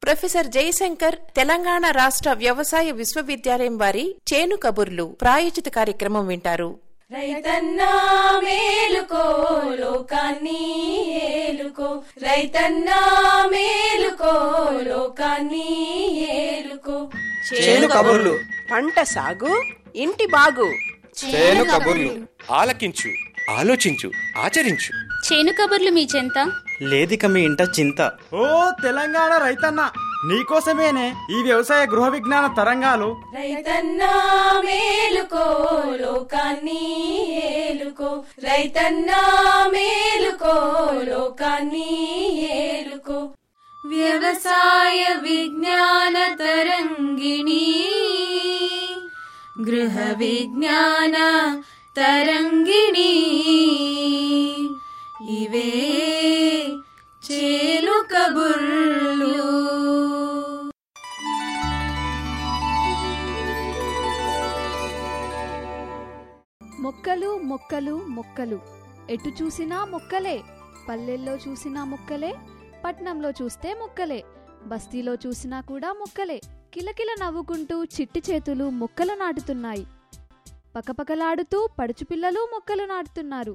professor Jayashankar Telangana రాష్ట్ర వ్యవసాయ విశ్వవిద్యాలయం వారి చేను కబుర్లు ప్రాయోజిత కార్యక్రమం వింటారు రైతన్నా మేలుకో లోకాన్ని ఏలుకో రైతన్నా మేలుకో లోకాన్ని ఏలుకో చేను కబుర్లు పంట సాగు ఇంటి బాగు చేను కబుర్లు ఆలకించు ఆలోచించు ఆచరించు చేను కబుర్లు మీ చెంత లేదిక మీ ఇంట చింత ఓ తెలంగాణ రైతన్న నీకోసమేనే ఈ వ్యవసాయ గృహ విజ్ఞాన తరంగాలు రైతన్నా మేలుకో లోకాన్ని ఏలుకో రైతన్నా మేలుకో లోకాన్ని ఏలుకో వ్యవసాయ విజ్ఞాన తరంగిణి గృహ విజ్ఞాన తరంగిణి ఇవే చేలు కబుర్లు మొక్కలు మొక్కలు మొక్కలు ఎటు చూసినా మొక్కలే పల్లెల్లో చూసినా మొక్కలే పట్నంలో చూస్తే మొక్కలే బస్తీలో చూసినా కూడా మొక్కలే కిలకిల నవ్వుకుంటూ చిట్టి చేతులు మొక్కలు నాటుతున్నాయి పకపకలాడుతూ పడుచు పిల్లలు మొక్కలు నాటుతున్నారు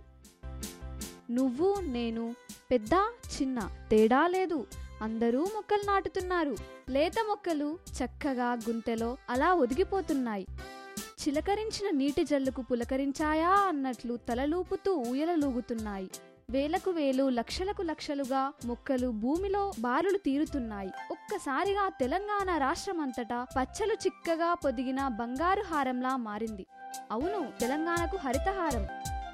నువ్వు నేను పెద్ద చిన్న తేడా లేదు అందరూ మొక్కలు నాటుతున్నారు లేత మొక్కలు చక్కగా గుంతెలో అలా ఒదిగిపోతున్నాయి చిలకరించిన నీటి జల్లుకు పులకరించాయా అన్నట్లు తలలూపుతూ ఊయలలూగుతున్నాయి వేలకు వేలు లక్షలకు లక్షలుగా మొక్కలు భూమిలో బారులు తీరుతున్నాయి ఒక్కసారిగా తెలంగాణ రాష్ట్రమంతటా పచ్చలు చిక్కగా పొదిగిన బంగారు హారంలా మారింది అవును తెలంగాణకు హరితహారం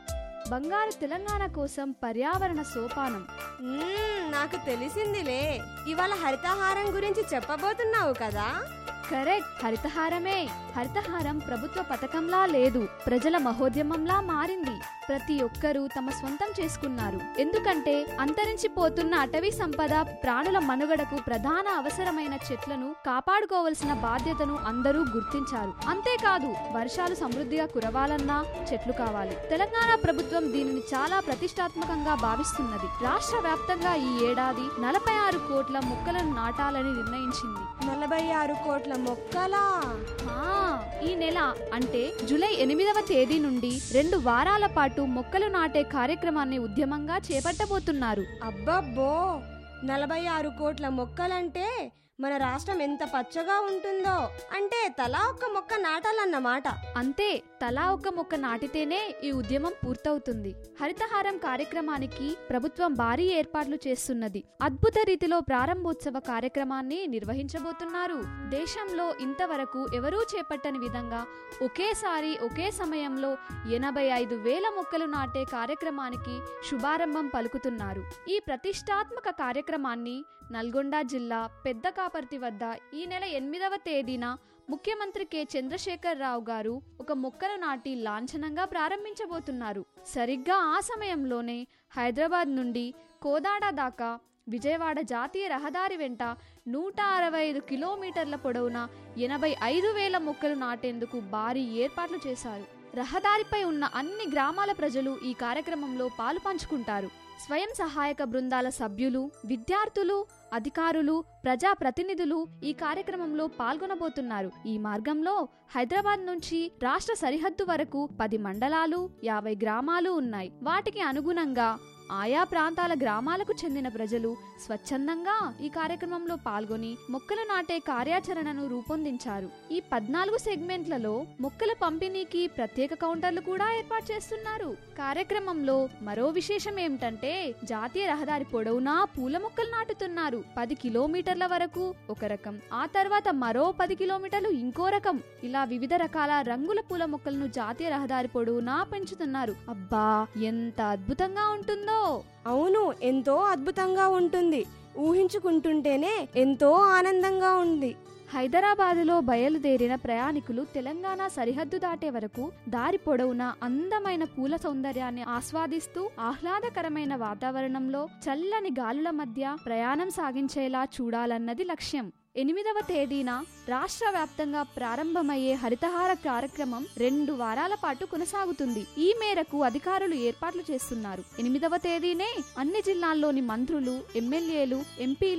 బంగారు తెలంగాణ కోసం పర్యావరణ సోపానం మ్మ్, నాకు తెలిసిందిలే ఇవాళ హరితహారం గురించి చెప్పబోతున్నావు కదా కరెక్ట్ హరితహారమే హరితహారం ప్రభుత్వ పథకంలా లేదు ప్రజల మహోద్యమంలా మారింది ప్రతి ఒక్కరూ తమ స్వంతం చేసుకున్నారు ఎందుకంటే అంతరించిపోతున్న అటవీ సంపద ప్రాణుల మనుగడకు ప్రధాన అవసరమైన చెట్లను కాపాడుకోవలసిన బాధ్యతను అందరూ గుర్తించారు అంతేకాదు వర్షాలు సమృద్ధిగా కురవాలన్నా చెట్లు కావాలి తెలంగాణ ప్రభుత్వం దీనిని చాలా ప్రతిష్టాత్మకంగా భావిస్తున్నది రాష్ట్ర వ్యాప్తంగా ఈ ఏడాది నలభై ఆరు కోట్ల మొక్కలను నాటాలని నిర్ణయించింది నలభై ఆరు కోట్ల మొక్కలా ఆ, ఈ నెల అంటే జూలై ఎనిమిదవ తేదీ నుండి రెండు వారాల పాటు మొక్కలు నాటే కార్యక్రమాన్ని ఉద్యమంగా చేపట్టబోతున్నారు అబ్బబ్బో నలభై ఆరు కోట్ల మొక్కలంటే మన రాష్ట్రం ఎంత పచ్చగా ఉంటుందో అంటే తలా ఒక్క మొక్క నాటాలన్నమాట అంతే తలా ఒక మొక్క నాటితేనే ఈ ఉద్యమం పూర్తవుతుంది హరితహారం కార్యక్రమానికి ప్రభుత్వం భారీ ఏర్పాట్లు చేస్తున్నది అద్భుత రీతిలో ప్రారంభోత్సవ కార్యక్రమాన్ని నిర్వహించబోతున్నారు దేశంలో ఇంతవరకు ఎవరూ చేపట్టని విధంగా ఒకేసారి ఒకే సమయంలో ఎనభై ఐదు వేల మొక్కలు నాటే కార్యక్రమానికి శుభారంభం పలుకుతున్నారు ఈ ప్రతిష్టాత్మక కార్యక్రమాన్ని నల్గొండ జిల్లా పెద్ద కాపర్తి వద్ద ఈ నెల ఎనిమిదవ తేదీన ముఖ్యమంత్రి కె చంద్రశేఖర్ రావు గారు ఒక మొక్కను నాటి లాంఛనంగా ప్రారంభించబోతున్నారు సరిగ్గా ఆ సమయంలోనే హైదరాబాద్ నుండి కోదాడ దాకా విజయవాడ జాతీయ రహదారి వెంట నూట అరవై ఐదు కిలోమీటర్ల పొడవున ఎనభై ఐదు వేల మొక్కలు నాటేందుకు భారీ ఏర్పాట్లు చేశారు రహదారిపై ఉన్న అన్ని గ్రామాల ప్రజలు ఈ కార్యక్రమంలో పాలు పంచుకుంటారు స్వయం సహాయక బృందాల సభ్యులు విద్యార్థులు అధికారులు ప్రజా ప్రతినిధులు ఈ కార్యక్రమంలో పాల్గొనబోతున్నారు ఈ మార్గంలో హైదరాబాద్ నుంచి రాష్ట్ర సరిహద్దు వరకు పది మండలాలు యాభై గ్రామాలు ఉన్నాయి వాటికి అనుగుణంగా ఆయా ప్రాంతాల గ్రామాలకు చెందిన ప్రజలు స్వచ్ఛందంగా ఈ కార్యక్రమంలో పాల్గొని మొక్కలు నాటే కార్యాచరణను రూపొందించారు ఈ పద్నాలుగు సెగ్మెంట్లలో మొక్కల పంపిణీకి ప్రత్యేక కౌంటర్లు కూడా ఏర్పాటు చేస్తున్నారు కార్యక్రమంలో మరో విశేషం ఏమిటంటే జాతీయ రహదారి పొడవునా పూల మొక్కలు నాటుతున్నారు పది కిలోమీటర్ల వరకు ఒక రకం ఆ తర్వాత మరో పది కిలోమీటర్లు ఇంకో రకం ఇలా వివిధ రకాల రంగుల పూల మొక్కలను జాతీయ రహదారి పొడవునా పెంచుతున్నారు అబ్బా ఎంత అద్భుతంగా ఉంటుందో అవును ఎంతో అద్భుతంగా ఉంటుంది ఊహించుకుంటుంటేనే ఎంతో ఆనందంగా ఉంది హైదరాబాదులో బయలుదేరిన ప్రయాణికులు తెలంగాణ సరిహద్దు దాటే వరకు దారి పొడవునా అందమైన పూల సౌందర్యాన్ని ఆస్వాదిస్తూ ఆహ్లాదకరమైన వాతావరణంలో చల్లని గాలుల మధ్య ప్రయాణం సాగించేలా చూడాలన్నది లక్ష్యం ఎనిమిదవ తేదీన రాష్ట్ర వ్యాప్తంగా ప్రారంభమయ్యే హరితహార కార్యక్రమం రెండు వారాల పాటు కొనసాగుతుంది ఈ మేరకు అధికారులు ఏర్పాట్లు చేస్తున్నారు ఎనిమిదవ తేదీనే అన్ని జిల్లాల్లోని మంత్రులు ఎమ్మెల్యేలు ఎంపీలు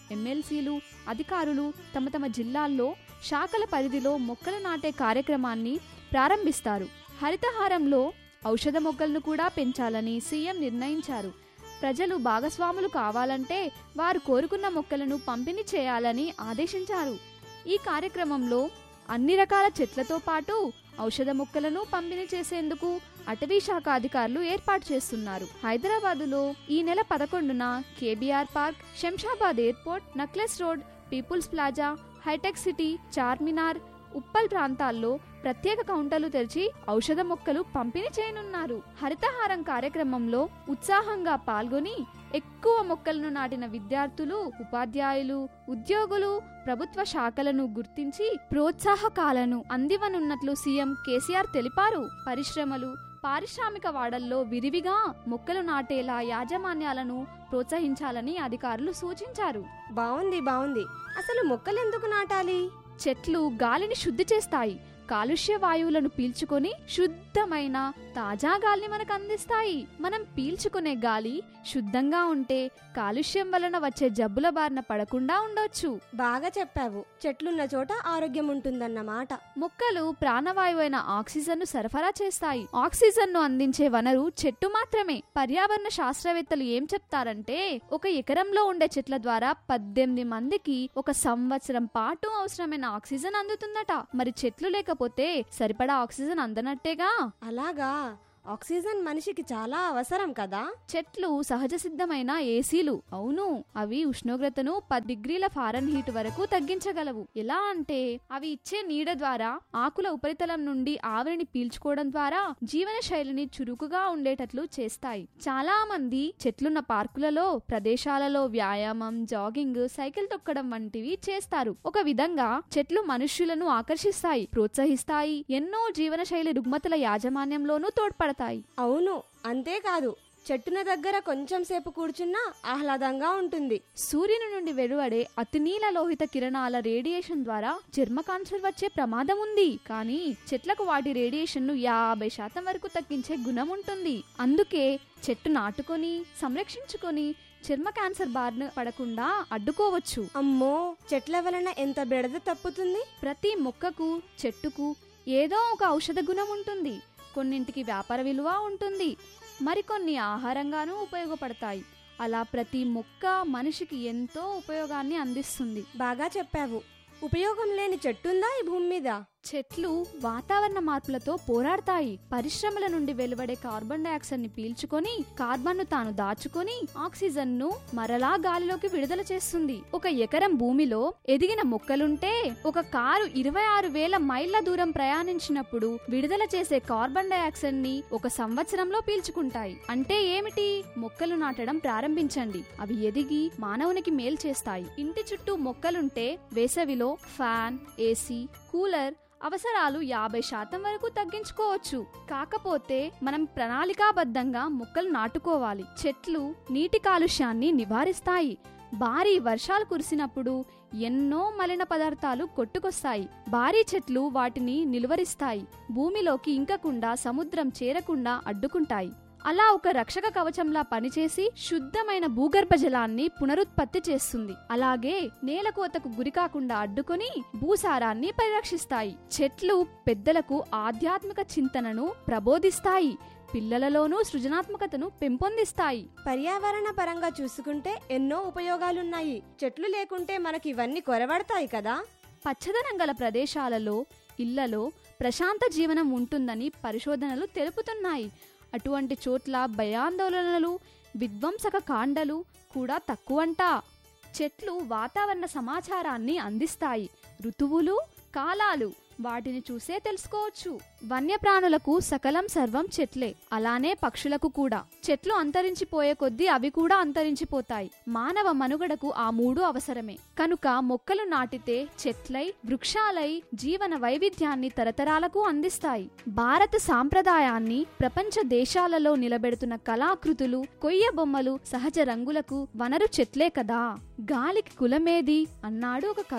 ఎమ్మెల్సీలు అధికారులు తమ తమ జిల్లాల్లో శాఖల పరిధిలో మొక్కలు నాటే కార్యక్రమాన్ని ప్రారంభిస్తారు హరితహారంలో ఔషధ మొక్కలను కూడా పెంచాలని సీఎం నిర్ణయించారు ప్రజలు భాగస్వాములు కావాలంటే వారు కోరుకున్న మొక్కలను పంపిణీ చేయాలని ఆదేశించారు ఈ కార్యక్రమంలో అన్ని రకాల చెట్లతో పాటు ఔషధ మొక్కలను పంపిణీ చేసేందుకు అటవీ శాఖ అధికారులు ఏర్పాటు చేస్తున్నారు హైదరాబాదులో ఈ నెల పదకొండున KBR Park Shamshabad airport Necklace Road People's Plaza Hitech City Charminar Uppal ప్రాంతాల్లో ప్రత్యేక కౌంటర్లు తెరిచి ఔషధ మొక్కలు పంపిణీ చేయనున్నారు హరితహారం కార్యక్రమంలో ఉత్సాహంగా పాల్గొని ఎక్కువ మొక్కలను నాటిన విద్యార్థులు ఉపాధ్యాయులు ఉద్యోగులు ప్రభుత్వ శాఖలను గుర్తించి ప్రోత్సాహకాలను అందివనున్నట్లు సీఎం కేసీఆర్ తెలిపారు పరిశ్రమలు పారిశ్రామిక వాడల్లో విరివిగా మొక్కలు నాటేలా యాజమాన్యాలను ప్రోత్సహించాలని అధికారులు సూచించారు బావుంది బావుంది అసలు మొక్కలు ఎందుకు నాటాలి చెట్లు గాలిని శుద్ధి చేస్తాయి కాలుష్య వాయువులను పీల్చుకొని శుద్ధమైన తాజా గాలిని మనకు అందిస్తాయి మనం పీల్చుకునే గాలి శుద్ధంగా ఉంటే కాలుష్యం వలన వచ్చే జబ్బుల బారిన పడకుండా ఉండొచ్చు బాగా చెప్పావు చెట్లున్న చోట ఆరోగ్యం ఉంటుందన్నమాట మొక్కలు ప్రాణవాయువు అయిన ఆక్సిజన్ ను సరఫరా చేస్తాయి ఆక్సిజన్ ను అందించే వనరు చెట్టు మాత్రమే పర్యావరణ శాస్త్రవేత్తలు ఏం చెప్తారంటే ఒక ఎకరంలో ఉండే చెట్ల ద్వారా పద్దెనిమిది మందికి ఒక సంవత్సరం పాటు అవసరమైన ఆక్సిజన్ అందుతుందట మరి చెట్లు లేకపోతే సరిపడా ఆక్సిజన్ అందనట్టేగా అలాగా ఆక్సిజన్ మనిషికి చాలా అవసరం కదా చెట్లు సహజ సిద్ధమైన ఏసీలు అవును అవి ఉష్ణోగ్రతను పది డిగ్రీల ఫారెన్ హీట్ వరకు తగ్గించగలవు ఎలా అంటే అవి ఇచ్చే నీడ ద్వారా ఆకుల ఉపరితలం నుండి ఆవిరిని పీల్చుకోవడం ద్వారా జీవన శైలిని చురుకుగా ఉండేటట్లు చేస్తాయి చాలా మంది చెట్లున్న పార్కులలో ప్రదేశాలలో వ్యాయామం జాగింగ్ సైకిల్ తొక్కడం వంటివి చేస్తారు ఒక విధంగా చెట్లు మనుష్యులను ఆకర్షిస్తాయి ప్రోత్సహిస్తాయి ఎన్నో జీవన శైలి రుగ్మతల యాజమాన్యంలోనూ తోడ్పడతాయి అవును అంతేకాదు చెట్టున దగ్గర కొంచెం సేపు కూర్చున్నా ఆహ్లాదంగా ఉంటుంది సూర్యుని నుండి వెలువడే అతినీల లోహిత కిరణాల రేడియేషన్ ద్వారా చర్మ క్యాన్సర్ వచ్చే ప్రమాదం ఉంది కానీ చెట్లకు వాటి రేడియేషన్ ను యాభై శాతం వరకు తగ్గించే గుణం ఉంటుంది అందుకే చెట్టు నాటుకొని సంరక్షించుకొని చర్మ క్యాన్సర్ బారిన పడకుండా అడ్డుకోవచ్చు అమ్మో చెట్ల వలన ఎంత బెడద తప్పుతుంది ప్రతి మొక్కకు చెట్టుకు ఏదో ఒక ఔషధ గుణం ఉంటుంది కొన్నింటికి వ్యాపార విలువ ఉంటుంది మరికొన్ని ఆహారంగానూ ఉపయోగపడతాయి అలా ప్రతి మొక్క మనిషికి ఎంతో ఉపయోగాన్ని అందిస్తుంది బాగా చెప్పావు ఉపయోగం లేని చెట్టుందా ఈ భూమి మీద చెట్లు వాతావరణ మార్పులతో పోరాడతాయి పరిశ్రమల నుండి వెలువడే కార్బన్ డైఆక్సైడ్ ని పీల్చుకొని కార్బన్ ను తాను దాచుకొని ఆక్సిజన్ ను మరలా గాలిలోకి విడుదల చేస్తుంది ఒక ఎకరం భూమిలో ఎదిగిన మొక్కలుంటే ఒక కారు ఇరవై ఆరు వేల మైళ్ళ దూరం ప్రయాణించినప్పుడు విడుదల చేసే కార్బన్ డైఆక్సైడ్ ని ఒక సంవత్సరంలో పీల్చుకుంటాయి అంటే ఏమిటి మొక్కలు నాటడం ప్రారంభించండి అవి ఎదిగి మానవునికి మేలు చేస్తాయి ఇంటి చుట్టూ మొక్కలుంటే వేసవిలో ఫ్యాన్ ఏసీ కూలర్ అవసరాలు యాభై శాతం వరకు తగ్గించుకోవచ్చు కాకపోతే మనం ప్రణాళికాబద్ధంగా మొక్కలు నాటుకోవాలి చెట్లు నీటి కాలుష్యాన్ని నివారిస్తాయి భారీ వర్షాలు కురిసినప్పుడు ఎన్నో మలిన పదార్థాలు కొట్టుకొస్తాయి భారీ చెట్లు వాటిని నిలువరిస్తాయి భూమిలోకి ఇంకకుండా సముద్రం చేరకుండా అడ్డుకుంటాయి అలా ఒక రక్షక కవచంలా పనిచేసి శుద్ధమైన భూగర్భ జలాన్ని పునరుత్పత్తి చేస్తుంది అలాగే నేల కోతకు గురికాకుండా అడ్డుకొని భూసారాన్ని పరిరక్షిస్తాయి చెట్లు పెద్దలకు ఆధ్యాత్మిక చింతనను ప్రబోధిస్తాయి పిల్లలలోనూ సృజనాత్మకతను పెంపొందిస్తాయి పర్యావరణ పరంగా చూసుకుంటే ఎన్నో ఉపయోగాలున్నాయి చెట్లు లేకుంటే మనకి ఇవన్నీ కొరవడతాయి కదా పచ్చదనం గల ప్రదేశాలలో ఇళ్లలో ప్రశాంత జీవనం ఉంటుందని పరిశోధనలు తెలుపుతున్నాయి అటువంటి చోట్ల భయాందోళనలు విధ్వంసక కాండలు కూడా తక్కువంట చెట్లు వాతావరణ సమాచారాన్ని అందిస్తాయి ఋతువులు కాలాలు వాటిని చూసే తెలుసుకోవచ్చు వన్యప్రాణులకు సకలం సర్వం చెట్లే అలానే పక్షులకు కూడా చెట్లు అంతరించిపోయే కొద్దీ అవి కూడా అంతరించిపోతాయి మానవ మనుగడకు ఆ మూడు అవసరమే కనుక మొక్కలు నాటితే చెట్లై వృక్షాలై జీవన వైవిధ్యాన్ని తరతరాలకు అందిస్తాయి భారత సాంప్రదాయాన్ని ప్రపంచ దేశాలలో నిలబెడుతున్న కళాకృతులు కొయ్య బొమ్మలు సహజ రంగులకు వనరు చెట్లే కదా గాలికి కులమేది అన్నాడు ఒక కవి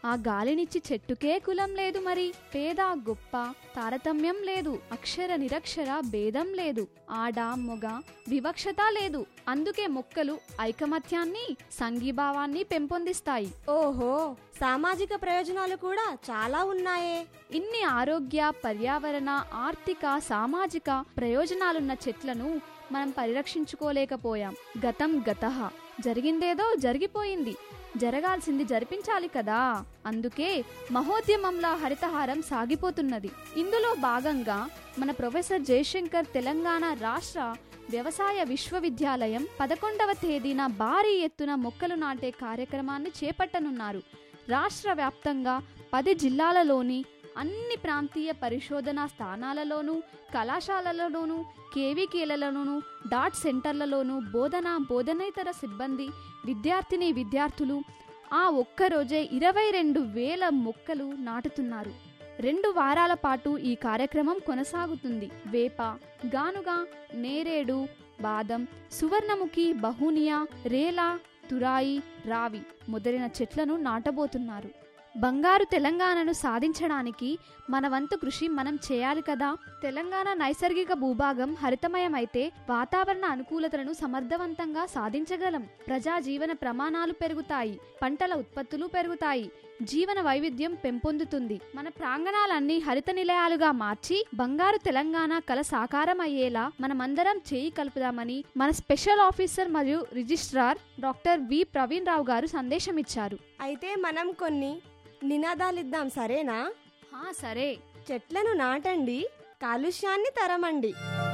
ఆ గాలినిచ్చి చెట్టుకే కులం లేదు మరి పేద గొప్ప తారతమ్యం లేదు అక్షర నిరక్షర భేదం లేదు ఆడ మొగ వివక్షత లేదు అందుకే మొక్కలు ఐకమత్యాన్ని సంఘీభావాన్ని పెంపొందిస్తాయి ఓహో సామాజిక ప్రయోజనాలు కూడా చాలా ఉన్నాయే ఇన్ని ఆరోగ్య పర్యావరణ ఆర్థిక సామాజిక ప్రయోజనాలున్న చెట్లను మనం పరిరక్షించుకోలేకపోయాం గతం గతః జరిగిందేదో జరిగిపోయింది జరగాల్సింది జరిపించాలి కదా అందుకే మహోద్యమంలా హరితహారం సాగిపోతున్నది ఇందులో భాగంగా మన ప్రొఫెసర్ జయశంకర్ తెలంగాణ రాష్ట్ర వ్యవసాయ విశ్వవిద్యాలయం పదకొండవ తేదీన భారీ ఎత్తున మొక్కలు నాటే కార్యక్రమాన్ని చేపట్టనున్నారు రాష్ట్ర వ్యాప్తంగా పది జిల్లాలలోని అన్ని ప్రాంతీయ పరిశోధనా స్థానాలలోనూ కళాశాలలలోనూ కేవీకేలలోనూ డాట్ సెంటర్లలోనూ బోధన బోధనేతర సిబ్బంది విద్యార్థిని విద్యార్థులు ఆ ఒక్కరోజే ఇరవై రెండు వేల మొక్కలు నాటుతున్నారు రెండు వారాల పాటు ఈ కార్యక్రమం కొనసాగుతుంది వేప గానుగ నేరేడు బాదం సువర్ణముఖి బహునియా రేలా తురాయి రావి మొదలైన చెట్లను నాటబోతున్నారు బంగారు తెలంగాణను సాధించడానికి మన వంతు కృషి మనం చేయాలి కదా తెలంగాణ నైసర్గిక భూభాగం హరితమయమైతే వాతావరణ అనుకూలతలను సమర్థవంతంగా సాధించగలం ప్రజా జీవన ప్రమాణాలు పెరుగుతాయి పంటల ఉత్పత్తులు పెరుగుతాయి జీవన వైవిధ్యం పెంపొందుతుంది మన ప్రాంగణాలన్నీ హరిత నిలయాలుగా మార్చి బంగారు తెలంగాణ కల సాకారం అయ్యేలా మనమందరం చేయి కలుపుదామని మన స్పెషల్ ఆఫీసర్ మరియు registrar doctor V Praveen Rao గారు సందేశం ఇచ్చారు అయితే మనం కొన్ని నినాదాలిద్దాం సరేనా హా సరే చెట్లను నాటండి కాలుష్యాన్ని తరమండి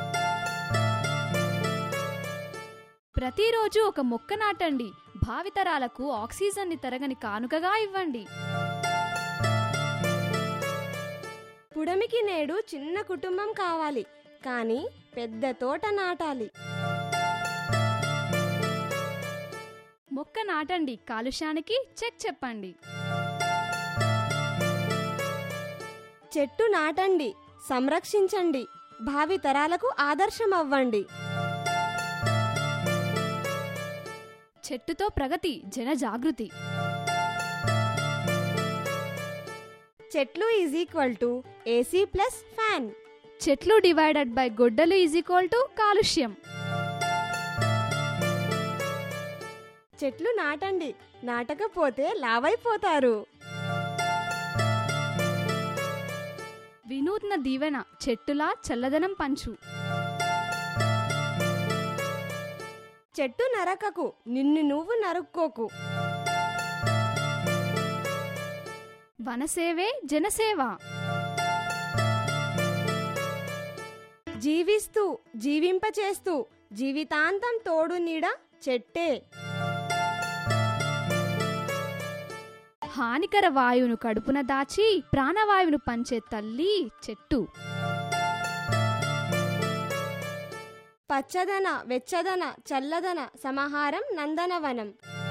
ప్రతిరోజు ఒక మొక్క నాటండి భావితరాలకు ఆక్సిజన్ని తరగని కానుకగా ఇవ్వండి పుడమికి నేడు చిన్న కుటుంబం కావాలి కానీ పెద్ద తోట నాటాలి మొక్క నాటండి కాలుష్యానికి చెక్ చెప్పండి చెట్టు నాటండి సంరక్షించండి భావి తరాలకు ఆదర్శం అవ్వండి చెట్టుతో ప్రగతి జన జాగృతి చెట్లు is equal to AC plus fan చెట్లు డివైడెడ్ బై గొడ్డలు ఈజ్ ఈక్వల్ టు కాలుష్యం చెట్లు నాటండి నాటకపోతే లావైపోతారు వినూత్న దీవెన చెట్టులా చల్లదనం పంచు చెట్టు నరకకు నిన్ను నువ్వు నరుక్కోకు వనసేవే జనసేవ జీవిస్తూ జీవింపచేస్తూ జీవితాంతం తోడు నీడ చెట్టే హానికర వాయువును కడుపున దాచి ప్రాణవాయువును పంచే తల్లి చెట్టు పచ్చదన వెచ్చదన చల్లదన సమాహారం నందనవనం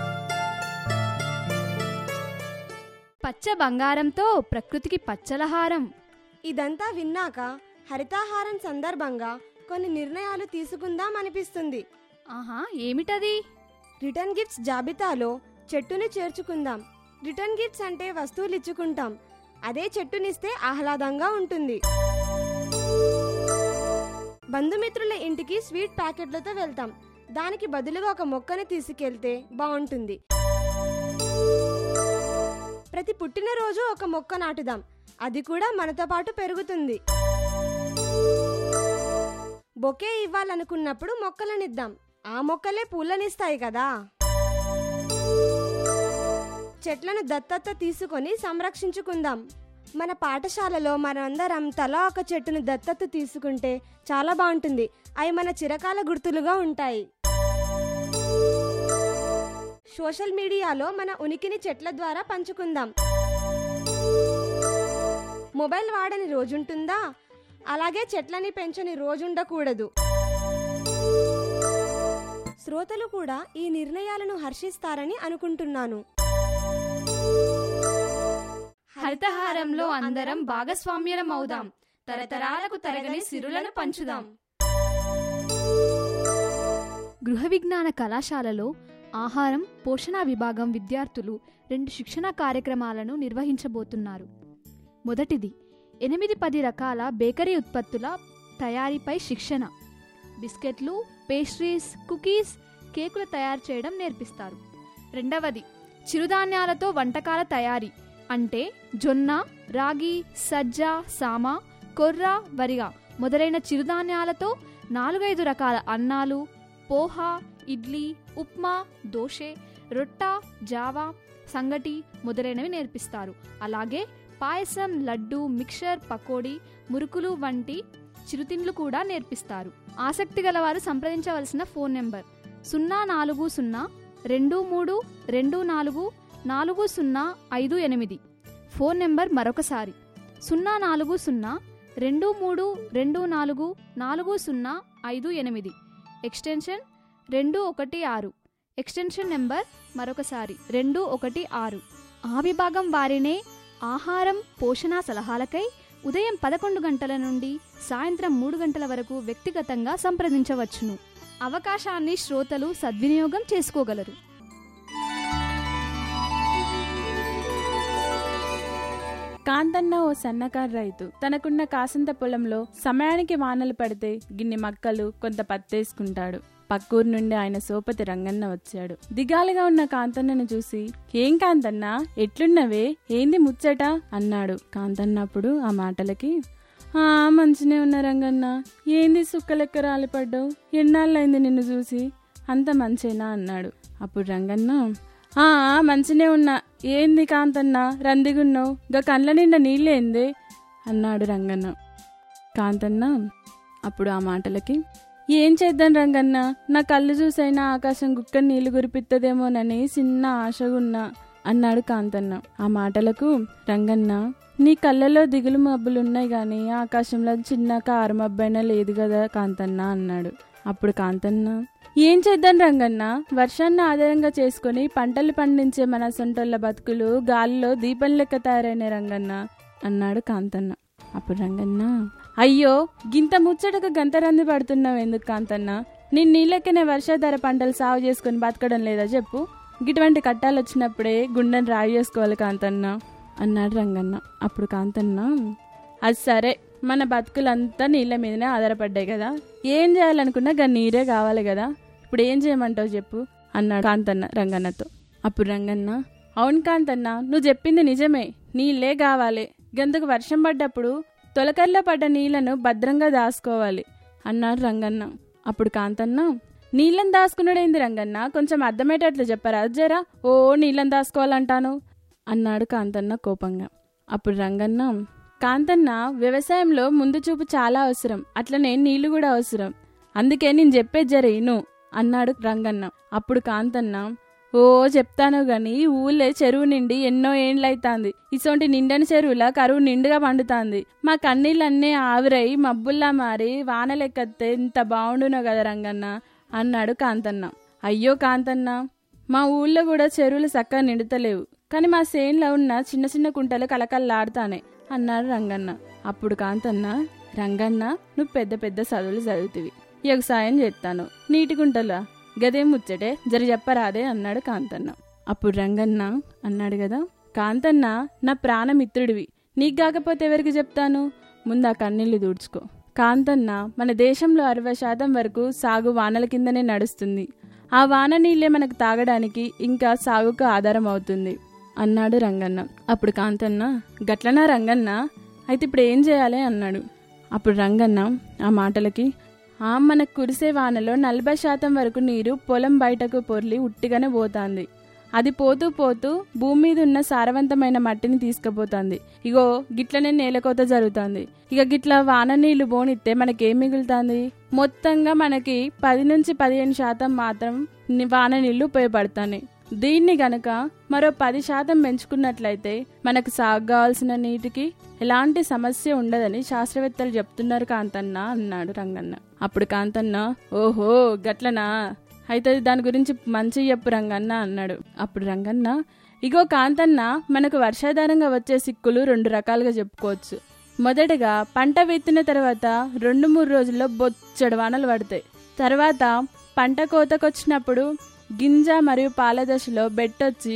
పచ్చ బంగారంతో ప్రకృతికి పచ్చలహారం ఇదంతా విన్నాక హరితాహారం సందర్భంగా కొన్ని నిర్ణయాలు తీసుకుందాం అనిపిస్తుంది ఆహా ఏమిటది రిటర్న్ గిఫ్ట్స్ జాబితాలో చెట్టుని చేర్చుకుందాం రిటర్న్ గిఫ్ట్స్ అంటే వస్తువులు ఇచ్చుకుంటాం అదే చెట్టునిస్తే ఆహ్లాదంగా ఉంటుంది బంధుమిత్రుల ఇంటికి స్వీట్ ప్యాకెట్లతో వెళ్తాం దానికి బదులుగా ఒక మొక్కని తీసుకెళ్తే బాగుంటుంది ప్రతి పుట్టినరోజు ఒక మొక్క నాటుదాం అది కూడా మనతో పాటు పెరుగుతుంది బొకే ఇవ్వాలనుకున్నప్పుడు మొక్కలనిద్దాం ఆ మొక్కలే పూలనిస్తాయి కదా చెట్లను దత్తత తీసుకొని సంరక్షించుకుందాం మన పాఠశాలలో మనందరం తలా ఒక చెట్టును దత్తత తీసుకుంటే చాలా బాగుంటుంది అవి మన చిరకాల గుర్తులుగా ఉంటాయి సోషల్ మీడియాలో మన ఉనికిని చెట్ల ద్వారా పంచుకుందాం మొబైల్ వాడని రోజుంటుందా అలాగే చెట్లని పెంచని రోజుండకూడదు శ్రోతలు కూడా ఈ నిర్ణయాలను హర్షిస్తారని అనుకుంటున్నాను హరితహారంలో అందరం భాగస్వామ్యులం అవుదాం తరతరాలకు తరగని సిరులను పంచుదాం గృహ విజ్ఞాన కళాశాలలో ఆహారం పోషణ విభాగం విద్యార్థులు రెండు శిక్షణ కార్యక్రమాలను నిర్వహించబోతున్నారు మొదటిది ఎనిమిది పది రకాల బేకరీ ఉత్పత్తుల తయారీపై శిక్షణ బిస్కెట్లు పేస్ట్రీస్ కుకీస్ కేకులు తయారు చేయడం నేర్పిస్తారు రెండవది చిరుధాన్యాలతో వంటకాల తయారీ అంటే జొన్న రాగి సజ్జ సామ కొర్ర వరిగ మొదలైన చిరుధాన్యాలతో నాలుగైదు రకాల అన్నాలు పోహా ఇడ్లీ ఉప్మా దోశె రొట్ట జావా సంగటి మొదలైనవి నేర్పిస్తారు అలాగే పాయసం లడ్డు మిక్చర్ పకోడీ మురుకులు వంటి చిరుతిండ్లు కూడా నేర్పిస్తారు ఆసక్తి గలవారు సంప్రదించవలసిన ఫోన్ నెంబర్ సున్నా నాలుగు సున్నా రెండు మూడు రెండు నాలుగు నాలుగు సున్నా ఐదు ఎనిమిది ఫోన్ నెంబర్ మరొకసారి సున్నా నాలుగు సున్నా రెండు మూడు రెండు నాలుగు నాలుగు సున్నా ఐదు ఎనిమిది ఎక్స్టెన్షన్ రెండు ఒకటి ఆరు ఎక్స్టెన్షన్ నెంబర్ మరొకసారి రెండు ఒకటి ఆరు ఆ విభాగం వారినే ఆహారం పోషణ సలహాలకై ఉదయం పదకొండు గంటల నుండి సాయంత్రం మూడు గంటల వరకు వ్యక్తిగతంగా సంప్రదించవచ్చును అవకాశాన్ని శ్రోతలు సద్వినియోగం చేసుకోగలరు కాంతన్న ఓ సన్నకారు రైతు తనకున్న కాసంత పొలంలో సమయానికి వానలు పడితే గిన్నె మక్కలు కొంత పత్తేసుకుంటాడు పక్కూరు నుండి ఆయన సోపతి రంగన్న వచ్చాడు దిగాలుగా ఉన్న కాంతన్నను చూసి ఏం కాంతన్న ఎట్లున్నవే ఏంది ముచ్చట అన్నాడు కాంతన్నప్పుడు ఆ మాటలకి ఆ మంచినే ఉన్న రంగన్న ఏంది సుక్కలెక్క రాలిపడ్డావు ఎన్నాళ్ళైంది నిన్ను చూసి అంత మంచేనా అన్నాడు అప్పుడు రంగన్న ఆ మంచినే ఉన్నా ఏంది కాంతన్న రందిగున్నావు గా కండ్ల నిండా నీళ్ళేంది అన్నాడు రంగన్న కాంతన్న అప్పుడు ఆ మాటలకి ఏం చేద్దాం రంగన్న నా కళ్ళు చూసైనా ఆకాశం గుక్క నీళ్లు గురిపిత్తదేమోనని చిన్న ఆశగున్నా అన్నాడు కాంతన్న ఆ మాటలకు రంగన్న నీ కళ్ళలో దిగులు మబ్బులున్నాయి గాని ఆకాశంలో చిన్న కారు మబ్బైనా లేదు కదా కాంతన్న అన్నాడు అప్పుడు కాంతన్న ఏం చేద్దాం రంగన్న వర్షాన్ని ఆధారంగా చేసుకుని పంటలు పండించే మన సొంటోళ్ళ బతుకులు గాలిలో దీపం లెక్క తయారైన రంగన్న అన్నాడు కాంతన్న అప్పుడు రంగన్న అయ్యో గింత ముచ్చటకు గంతరంది పడుతున్నావు ఎందుకు కాంతన్న నేను నీళ్ళెక్కనే వర్షాధార పంటలు సాగు చేసుకుని బతకడం లేదా చెప్పు గిటువంటి కట్టాలు వచ్చినప్పుడే గుండెని రాయి చేసుకోవాలి కాంతన్న అన్నాడు రంగన్న అప్పుడు కాంతన్న అది సరే మన బతుకులంతా నీళ్ళ మీదనే ఆధారపడ్డాయి కదా ఏం చేయాలనుకున్నా గా నీరే కావాలి కదా ఇప్పుడు ఏం చేయమంటావు చెప్పు అన్నాడు కాంతన్న రంగన్నతో అప్పుడు రంగన్న అవును కాంతన్న నువ్వు చెప్పింది నిజమే నీళ్ళే కావాలి గందుకు వర్షం పడ్డప్పుడు తొలకర్లో పడ్డ నీళ్లను భద్రంగా దాచుకోవాలి అన్నాడు రంగన్న అప్పుడు కాంతన్న నీళ్ళని దాచుకున్నాడేంది రంగన్న కొంచెం అర్థమయ్యేటట్లు చెప్పరా జరా ఓ నీళ్ళని దాచుకోవాలంటాను అన్నాడు కాంతన్న కోపంగా అప్పుడు రంగన్న కాంతన్న వ్యవసాయంలో ముందు చూపు చాలా అవసరం అట్లనే నీళ్లు కూడా అవసరం అందుకే నేను చెప్పేది జరేను అన్నాడు రంగన్న అప్పుడు కాంతన్న ఓ చెప్తాను గాని ఊళ్ళే చెరువు నిండి ఎన్నో ఏండ్లైతాంది ఇసొంటి నిండని చెరువుల కరువు నిండుగా పండుతాంది మా కన్నీళ్ళన్నీ ఆవిరై మబ్బుల్లా మారి వానలెక్కత్తే ఇంత బాగుండునో కదా రంగన్న అన్నాడు కాంతన్న అయ్యో కాంతన్న మా ఊళ్ళో కూడా చెరువులు చక్కగా నిండుతలేవు కానీ మా సేన్లో ఉన్న చిన్న చిన్న కుంటలు కలకల్లాడుతానే అన్నాడు రంగన్న అప్పుడు కాంతన్న రంగన్న నువ్వు పెద్ద పెద్ద చదువులు చదువుతివి వ్యవసాయం చేస్తాను నీటి గుంటలా గదేం ముచ్చటే జరి చెప్పరాదే అన్నాడు కాంతన్న అప్పుడు రంగన్న అన్నాడు కదా కాంతన్న నా ప్రాణమిత్రుడివి నీకు కాకపోతే ఎవరికి చెప్తాను ముందు ఆ కన్నీళ్లు దూడ్చుకో కాంతన్న మన దేశంలో అరవై శాతం వరకు సాగు వానల కిందనే నడుస్తుంది ఆ వాన నీళ్ళే మనకు తాగడానికి ఇంకా సాగుకు ఆధారం అవుతుంది అన్నాడు రంగన్న అప్పుడు కాంతన్న గట్లనా రంగన్న అయితే ఇప్పుడు ఏం చేయాలి అన్నాడు అప్పుడు రంగన్న ఆ మాటలకి ఆ మనకు కురిసే వానలో నలభై శాతం వరకు నీరు పొలం బయటకు పొర్లి ఉట్టిగానే పోతాంది అది పోతూ పోతూ భూమి మీద ఉన్న సారవంతమైన మట్టిని తీసుకుపోతుంది ఇగో గిట్లనే నేలకోత జరుగుతుంది ఇక గిట్ల వాన నీళ్లు పోనిస్తే మనకేం మిగులుతుంది మొత్తంగా మనకి పది నుంచి పదిహేను శాతం మాత్రం ని- వాన నీళ్లు ఉపయోగపడతాయి దీన్ని గనక మరో పది శాతం పెంచుకున్నట్లయితే మనకు సాగు కావాల్సిన నీటికి ఎలాంటి సమస్య ఉండదని శాస్త్రవేత్తలు చెప్తున్నారు కాంతన్న అన్నాడు రంగన్న అప్పుడు కాంతన్న ఓహో గట్లనా అయితే దాని గురించి మంచి చెప్పు రంగన్న అన్నాడు అప్పుడు రంగన్న ఇగో కాంతన్న మనకు వర్షాధారంగా వచ్చే సిక్కులు రెండు రకాలుగా చెప్పుకోవచ్చు మొదటగా పంట విత్తిన తర్వాత రెండు మూడు రోజుల్లో బొచ్చడు వానలు పడతాయి తర్వాత పంట కోతకొచ్చినప్పుడు గింజ మరియు పాల దశలో బెట్టొచ్చి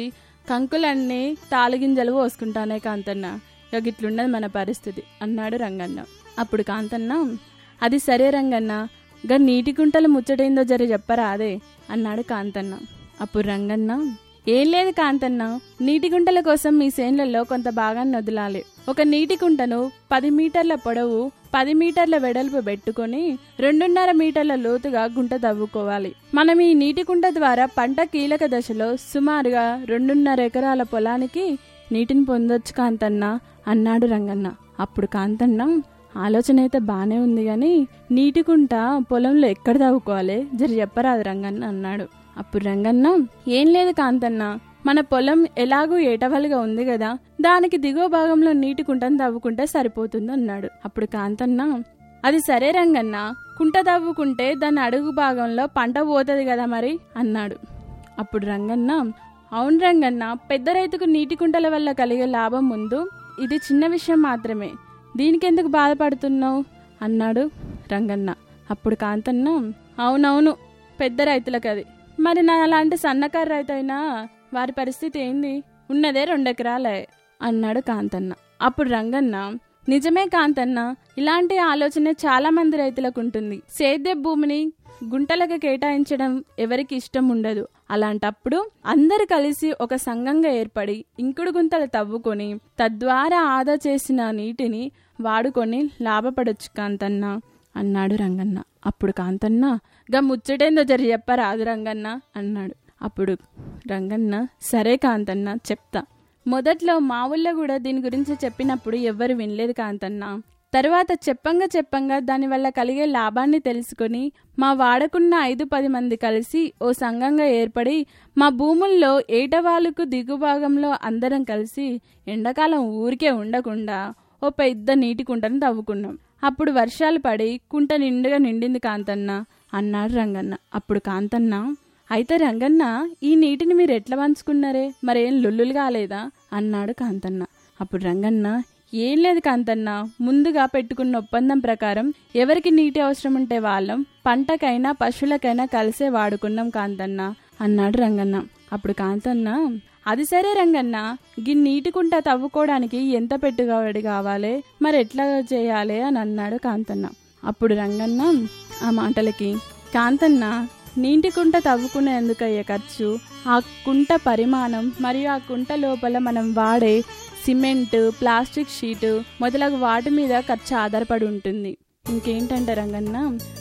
కంకులన్నీ తాలుగింజలు పోసుకుంటానే కాంతన్న ఇక గిట్లున్నది మన పరిస్థితి అన్నాడు రంగన్న అప్పుడు కాంతన్న అది సరే రంగన్న గా నీటి కుంటలు ముచ్చటైందో జర చెప్పరా అదే అన్నాడు కాంతన్న అప్పుడు రంగన్న ఏం లేదు కాంతన్న నీటి గుంటల కోసం మీ సేన్లలో కొంత భాగాన్ని వదలాలి ఒక నీటి కుంటను పది మీటర్ల పొడవు పది మీటర్ల వెడల్పు పెట్టుకొని రెండున్నర మీటర్ల లోతుగా గుంట తవ్వుకోవాలి మనం ఈ నీటి కుంట ద్వారా పంట కీలక దశలో సుమారుగా రెండున్నర ఎకరాల పొలానికి నీటిని పొందొచ్చు కాంతన్న అన్నాడు రంగన్న అప్పుడు కాంతన్న ఆలోచన అయితే బానే ఉంది గాని నీటి కుంట పొలంలో ఎక్కడ తవ్వుకోవాలి జర చెప్పరాదు రంగన్న అన్నాడు అప్పుడు రంగన్న ఏం లేదు కాంతన్న మన పొలం ఎలాగూ ఏటవలుగా ఉంది కదా దానికి దిగువ భాగంలో నీటి కుంటను తవ్వుకుంటే సరిపోతుంది అన్నాడు అప్పుడు కాంతన్న అది సరే రంగన్న కుంట తవ్వుకుంటే దాని అడుగు భాగంలో పంట పోతుంది కదా మరి అన్నాడు అప్పుడు రంగన్న అవును రంగన్న పెద్ద రైతుకు నీటి కుంటల వల్ల కలిగే లాభం ముందు ఇది చిన్న విషయం మాత్రమే దీనికెందుకు బాధపడుతున్నావు అన్నాడు రంగన్న అప్పుడు కాంతన్న అవునవును పెద్ద రైతులకు అది మరి నా అలాంటి సన్నకారు రైతు అయినా వారి పరిస్థితి ఏంది ఉన్నదే రెండెకరాలే అన్నాడు కాంతన్న అప్పుడు రంగన్న నిజమే కాంతన్న ఇలాంటి ఆలోచన చాలా మంది రైతులకు ఉంటుంది సేద్య భూమిని గుంటలకు కేటాయించడం ఎవరికి ఇష్టం ఉండదు అలాంటప్పుడు అందరు కలిసి ఒక సంఘంగా ఏర్పడి ఇంకుడు గుంతలు తవ్వుకొని తద్వారా ఆదా చేసిన నీటిని వాడుకొని లాభపడొచ్చు కాంతన్న అన్నాడు రంగన్న అప్పుడు కాంతన్న గా ముచ్చటేందో జరి చెప్పరాదు రంగన్న అన్నాడు అప్పుడు రంగన్న సరే కాంతన్న చెప్తా మొదట్లో మా ఊళ్ళో కూడా దీని గురించి చెప్పినప్పుడు ఎవ్వరు వినలేదు కాంతన్న తర్వాత చెప్పంగా చెప్పంగా దానివల్ల కలిగే లాభాన్ని తెలుసుకొని మా వాడకున్న ఐదు పది మంది కలిసి ఓ సంఘంగా ఏర్పడి మా భూముల్లో ఏటవాళ్ళకు దిగుభాగంలో అందరం కలిసి ఎండాకాలం ఊరికే ఉండకుండా ఓ పెద్ద నీటి కుంటను తవ్వుకున్నాం అప్పుడు వర్షాలు పడి కుంట నిండుగా నిండింది కాంతన్న అన్నాడు రంగన్న అప్పుడు కాంతన్న అయితే రంగన్న ఈ నీటిని మీరు ఎట్లా పంచుకున్నారే మరేం లొల్లులు కాలేదా అన్నాడు కాంతన్న అప్పుడు రంగన్న ఏం లేదు కాంతన్న ముందుగా పెట్టుకున్న ఒప్పందం ప్రకారం ఎవరికి నీటి అవసరం ఉంటే వాళ్ళం పంటకైనా పశువులకైనా కలిసే వాడుకున్నాం కాంతన్న అన్నాడు రంగన్న అప్పుడు కాంతన్న అది సరే రంగన్న గీ నీటి కుంట తవ్వుకోవడానికి ఎంత పెట్టుబడి కావాలి మరి ఎట్లా చేయాలి అని అన్నాడు కాంతన్న అప్పుడు రంగన్న ఆ మాటలకి కాంతన్న నీటి కుంట తవ్వుకునేందుకయ్యే ఖర్చు ఆ కుంట పరిమాణం మరియు ఆ కుంట లోపల మనం వాడే సిమెంట్ ప్లాస్టిక్ షీటు మొదలగు వాటి మీద ఖర్చు ఆధారపడి ఉంటుంది ఇంకేంటంటే రంగన్న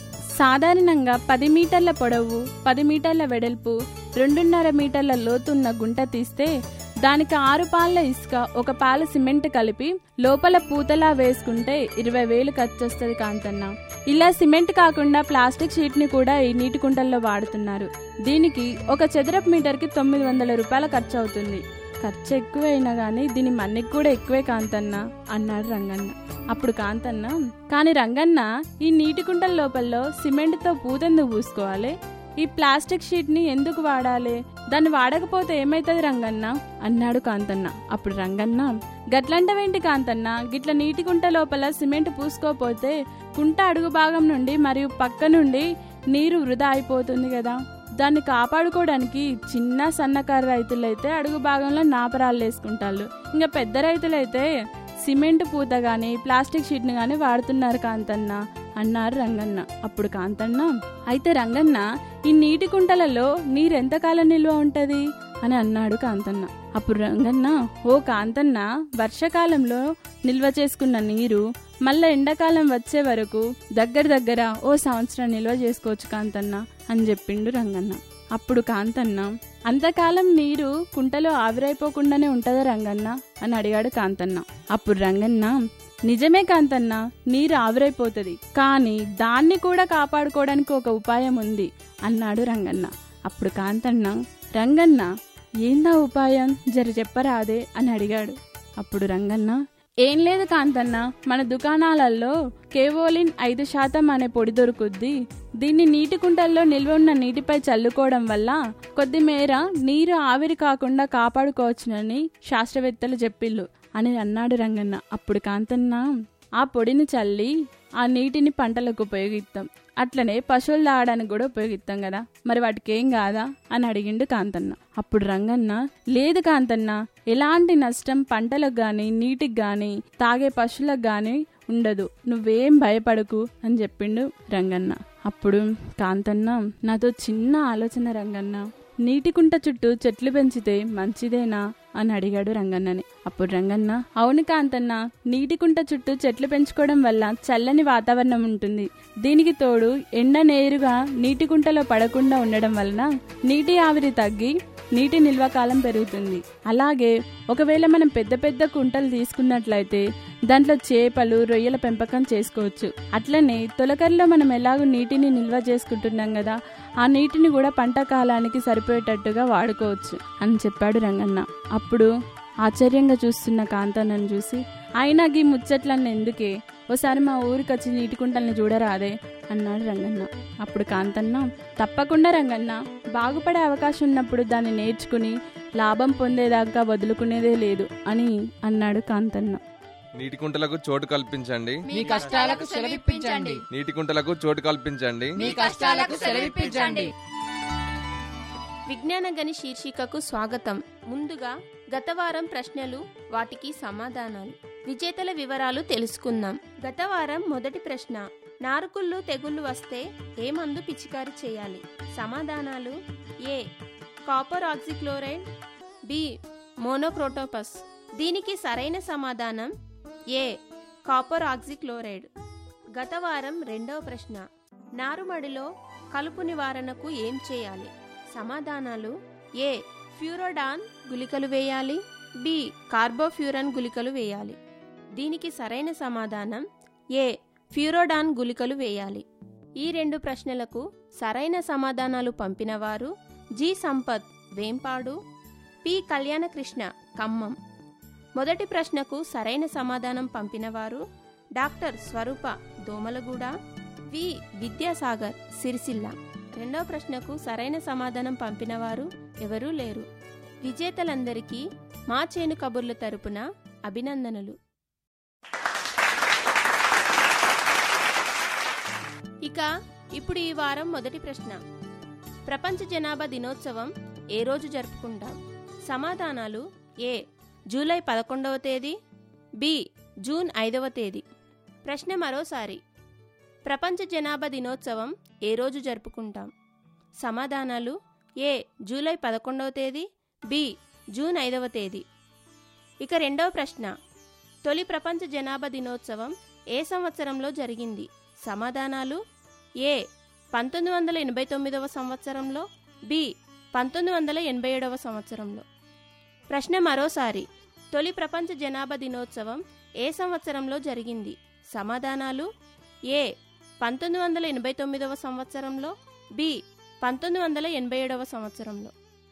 సాధారణంగా పది మీటర్ల పొడవు పది మీటర్ల వెడల్పు రెండున్నర మీటర్ల లోతున్న గుంట తీస్తే దానికి ఆరు పాళ్ళ ఇసుక ఒక పాల సిమెంట్ కలిపి లోపల పూతలా వేసుకుంటే ఇరవై వేలు ఖర్చు వస్తుంది కాంతన్న ఇలా సిమెంట్ కాకుండా ప్లాస్టిక్ షీట్ ని కూడా ఈ నీటి కుంటల్లో వాడుతున్నారు దీనికి ఒక చదరపు మీటర్కి తొమ్మిది వందల రూపాయల ఖర్చు అవుతుంది ఖర్చు ఎక్కువైనా గానీ దీని మన్నికి కూడా ఎక్కువే కాంతన్న అన్నాడు రంగన్న అప్పుడు కాంతన్న కాని రంగన్న ఈ నీటి కుంటల లోపల్లో సిమెంట్తో పూతెందుకు పూసుకోవాలి ఈ ప్లాస్టిక్ షీట్ ని ఎందుకు వాడాలి దాన్ని వాడకపోతే ఏమైతుంది రంగన్న అన్నాడు కాంతన్న అప్పుడు రంగన్న గట్లంటవేంటి కాంతన్న గిట్ల నీటి కుంట లోపల సిమెంట్ పూసుకోపోతే కుంట అడుగు భాగం నుండి మరియు పక్క నుండి నీరు వృధా అయిపోతుంది కదా దాన్ని కాపాడుకోవడానికి చిన్న సన్నకారు రైతులైతే అడుగు భాగంలో నాపరాలు వేసుకుంటారు ఇంకా పెద్ద రైతులైతే సిమెంట్ పూత గాని ప్లాస్టిక్ షీట్ ని గాని వాడుతున్నారు కాంతన్న అన్నారు రంగన్న అప్పుడు కాంతన్న అయితే రంగన్న ఈ నీటి కుంటలలో నీరెంతకాలం నిల్వ ఉంటది అని అన్నాడు కాంతన్న అప్పుడు రంగన్న ఓ కాంతన్న వర్షాకాలంలో నిల్వ చేసుకున్న నీరు మళ్ళా ఎండాకాలం వచ్చే వరకు దగ్గర దగ్గర ఓ సంవత్సరం నిల్వ చేసుకోవచ్చు కాంతన్న అని చెప్పిండు రంగన్న అప్పుడు కాంతన్న అంతకాలం నీరు కుంటలో ఆవిరైపోకుండానే ఉంటదా రంగన్న అని అడిగాడు కాంతన్న అప్పుడు రంగన్న నిజమే కాంతన్న నీరు ఆవిరైపోతుంది కానీ దాన్ని కూడా కాపాడుకోవడానికి ఒక ఉపాయం ఉంది అన్నాడు రంగన్న అప్పుడు కాంతన్న రంగన్న ఏందా ఉపాయం జర చెప్పరాదే అని అడిగాడు అప్పుడు రంగన్న ఏం లేదు కాంతన్న మన దుకాణాలలో కేవోలిన్ ఐదు శాతం అనే పొడి దొరుకుద్ది దీన్ని నీటి కుంటల్లో నిల్వ ఉన్న నీటిపై చల్లుకోవడం వల్ల కొద్ది మేర నీరు ఆవిరి కాకుండా కాపాడుకోవచ్చునని శాస్త్రవేత్తలు చెప్పిళ్ళు అని అన్నాడు రంగన్న అప్పుడు కాంతన్న ఆ పొడిని చల్లి ఆ నీటిని పంటలకు ఉపయోగిస్తాం అట్లనే పశువులు తాగడానికి కూడా ఉపయోగిస్తాం కదా మరి వాటికి ఏం కాదా అని అడిగిండు కాంతన్న అప్పుడు రంగన్న లేదు కాంతన్న ఎలాంటి నష్టం పంటలకు గాని నీటికి గాని తాగే పశువులకు గాని ఉండదు నువ్వేం భయపడకు అని చెప్పిండు రంగన్న అప్పుడు కాంతన్న నాతో చిన్న ఆలోచన రంగన్న నీటి కుంట చుట్టూ చెట్లు పెంచితే మంచిదేనా అని అడిగాడు రంగన్నని అప్పుడు రంగన్న అవును కాంతన్న నీటి కుంట చుట్టూ చెట్లు పెంచుకోవడం వల్ల చల్లని వాతావరణం ఉంటుంది దీనికి తోడు ఎండ నేరుగా నీటి కుంటలో పడకుండా ఉండడం వలన నీటి ఆవిరి తగ్గి నీటి నిల్వ కాలం పెరుగుతుంది అలాగే ఒకవేళ మనం పెద్ద పెద్ద కుంటలు తీసుకున్నట్లయితే దాంట్లో చేపలు రొయ్యల పెంపకం చేసుకోవచ్చు అట్లనే తొలకరిలో మనం ఎలాగో నీటిని నిల్వ చేసుకుంటున్నాం కదా ఆ నీటిని కూడా పంట కాలానికి సరిపోయేటట్టుగా వాడుకోవచ్చు అని చెప్పాడు రంగన్న అప్పుడు ఆశ్చర్యంగా చూస్తున్న కాంతన్నను చూసి అయినా గీ ముచ్చట్లన్న ఎందుకే ఓసారి మా ఊరికి వచ్చి నీటి కుంటల్ని చూడరాదే అన్నాడు రంగన్న అప్పుడు కాంతన్న తప్పకుండా రంగన్న బాగుపడే అవకాశం ఉన్నప్పుడు దాన్ని నేర్చుకుని లాభం పొందేదాకా వదులుకునేదే లేదు అని అన్నాడు కాంతన్న నీటి కుంటలకు చోటు కల్పించండి మీ కష్టాలకు సెలవిప్పించండి నీటి కుంటలకు చోటు కల్పించండి మీ కష్టాలకు సెలవిప్పించండి విజ్ఞాన గని శీర్షికకు స్వాగతం ముందుగా గత వారం ప్రశ్నలు వాటికి సమాధానాలు విజేతల వివరాలు తెలుసుకుందాం గత వారం మొదటి ప్రశ్న నారుకుళ్ళు తెగుళ్ళు వస్తే ఏ మందు పిచికారి చేయాలి సమాధానాలు A copper oxychloride B monocrotophos దీనికి సరైన సమాధానం ఏ కాపర్ ఆక్సిక్లోరైడ్ గత వారం రెండవ ప్రశ్న నారుమడిలో కలుపు నివారణకు ఏం చేయాలి సమాధానాలు ఏ ఫ్యూరోడాన్ గుళికలు వేయాలి బి కార్బోఫ్యూరన్ గుళికలు వేయాలి దీనికి సరైన సమాధానం ఏ ఫ్యూరోడాన్ గుళికలు వేయాలి ఈ రెండు ప్రశ్నలకు సరైన సమాధానాలు పంపినవారు జి సంపత్ వేంపాడు పి కళ్యాణకృష్ణ ఖమ్మం మొదటి ప్రశ్నకు సరైన సమాధానం పంపినవారు డాక్టర్ స్వరూప దోమలగూడ వి విద్యాసాగర్ సిరిసిల్ల రెండవ ప్రశ్నకు సరైన సమాధానం పంపినవారు ఎవరూ లేరు విజేతలందరికీ మా చేను కబుర్ల తరపున అభినందనలు ఇక ఇప్పుడు ఈ వారం మొదటి ప్రశ్న ప్రపంచ జనాభా దినోత్సవం ఏ రోజు జరుపుకుంటాం సమాధానాలు ఏ జూలై పదకొండవ తేదీ బి జూన్ ఐదవ తేదీ ప్రశ్న మరోసారి ప్రపంచ జనాభా దినోత్సవం ఏ రోజు జరుపుకుంటాం సమాధానాలు ఏ జూలై పదకొండవ తేదీ బి జూన్ ఐదవ తేదీ ఇక రెండవ ప్రశ్న తొలి ప్రపంచ జనాభా దినోత్సవం ఏ సంవత్సరంలో జరిగింది సమాధానాలు ఏ పంతొమ్మిది వందల ఎనభై తొమ్మిదవ సంవత్సరంలో బి పంతొమ్మిది వందల ఎనభై ఏడవ సంవత్సరంలో ప్రశ్న మరోసారి తొలి ప్రపంచ జనాభా దినోత్సవం ఏ సంవత్సరంలో జరిగింది సమాధానాలు ఏ పంతొమ్మిది వందల ఎనభై తొమ్మిదవ సంవత్సరంలో బి పంతొమ్మిది వందల ఎనభై ఏడవ సంవత్సరంలో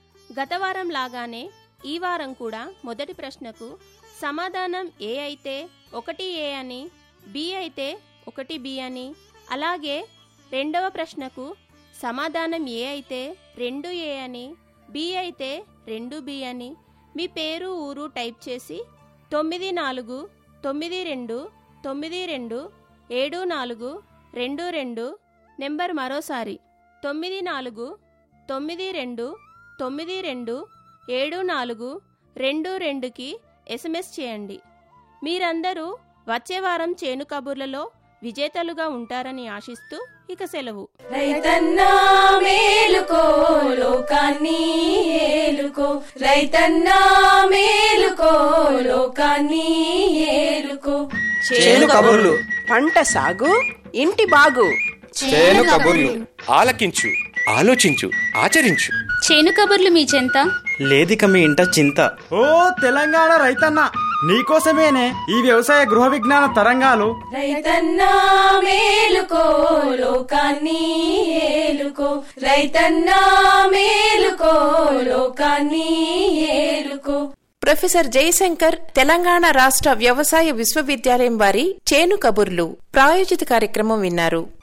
గత వారం లాగానే ఈ వారం కూడా మొదటి ప్రశ్నకు సమాధానం ఏ అయితే ఒకటి ఏ అని బి అయితే ఒకటి బి అని అలాగే రెండవ ప్రశ్నకు సమాధానం ఏ అయితే రెండు ఏ అని బి అయితే రెండు బి అని మీ పేరు ఊరు టైప్ చేసి తొమ్మిది నాలుగు తొమ్మిది రెండు తొమ్మిది రెండు ఏడు నాలుగు రెండు రెండు నెంబర్ మరోసారి తొమ్మిది నాలుగు తొమ్మిది రెండు తొమ్మిది రెండు ఏడు నాలుగు రెండు రెండుకి ఎస్ఎంఎస్ చేయండి మీరందరూ వచ్చే వారం చేను కబుర్లలో విజేతలుగా ఉంటారని ఆశిస్తూ ఇక సెలవు రైతన్నా మేలుకో లోకాన్ని ఏలుకో రైతన్నా మేలుకో లోకాన్ని ఏలుకో చేను కబుర్లు పంట సాగు ఇంటి బాగు చేను కబుర్లు ఆలకించు ఆలోచించు ఆచరించు చేను కబుర్లు మీ చెంత లేదిక మీ ఇంట చింత ఓ తెలంగాణ రైతన్న నీకోసమేనే ఈ వ్యవసాయ గృహ విజ్ఞాన తరంగాలు రైతన్నా మేలుకో లోకాన్ని ఏలుకో రైతన్నా మేలుకో లోకాన్ని ఏలుకో ప్రొఫెసర్ జయశంకర్ తెలంగాణ రాష్ట్ర వ్యవసాయ విశ్వవిద్యాలయం వారి చేను కబుర్లు ప్రాయోజిత కార్యక్రమం విన్నారు